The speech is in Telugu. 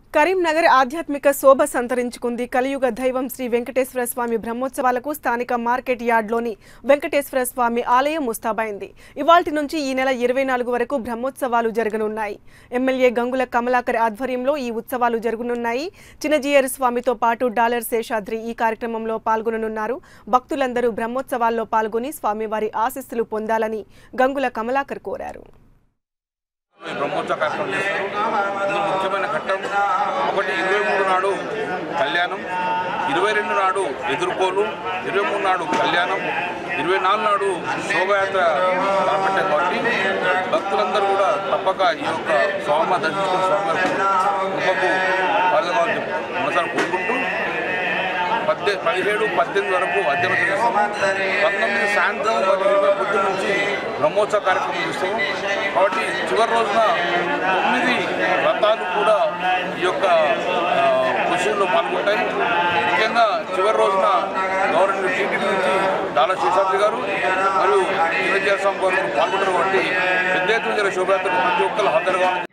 కరీంనగర్ ఆధ్యాత్మిక శోభ సంతరించుకుంది కలియుగ దైవం శ్రీ వెంకటేశ్వర స్వామి బ్రహ్మోత్సవాలకు స్థానిక మార్కెట్ యార్డ్లోని వెంకటేశ్వర స్వామి ఆలయం ముస్తాబైంది ఇవాల్టి నుంచి ఈ నెల ఇరవై నాలుగు వరకు బ్రహ్మోత్సవాలు జరగనున్నాయి ఎమ్మెల్యే గంగుల కమలాకర్ ఆధ్వర్యంలో ఈ ఉత్సవాలు జరగనున్నాయి చిన్నజీయర్ స్వామితో పాటు డాలర్ శేషాద్రి ఈ కార్యక్రమంలో పాల్గొననున్నారు భక్తులందరూ బ్రహ్మోత్సవాల్లో పాల్గొని స్వామివారి ఆశీస్సులు పొందాలని గంగుల కమలాకర్ కోరారు ఈ బ్రహ్మోత్సవ కార్యక్రమం చేస్తారు ఇందులో ముఖ్యమైన ఘట్టం ఒకటి ఇరవై మూడు నాడు కళ్యాణం ఇరవై రెండు నాడు ఎదుర్కోలు ఇరవై మూడు నాడు కళ్యాణం ఇరవై నాలుగు నాడు శోభయాత్ర తలపెట్టారు కాబట్టి భక్తులందరూ కూడా తప్పక ఈ యొక్క స్వామి దర్శించుకుని స్వామి కృపకు పాల్గొనాలని మనసారి కోరుకుంటూ పద్దె పదిహేడు పద్దెనిమిది వరకు అధ్యయనం చేస్తాము పంతొమ్మిది సాయంత్రం మరియు ఇరవై పొద్దున్న నుంచి బ్రహ్మోత్సవ కార్యక్రమం చేస్తాము కాబట్టి చివరి రోజున తొమ్మిది రథాలు కూడా ఈ యొక్క ఆ, కృషిలో పాల్గొంటాయి ముఖ్యంగా చివరి రోజున గవర్నమెంట్ టీటీడీ నుంచి డాలా శేషాద్రి గారు మరియు చిరంజీవి స్వామి గారు పాల్గొంటారు కాబట్టి పెద్ద ఎత్తున జరిగే శోభయాత్రకు ప్రతి ఒక్కరు హాజరు కావాలని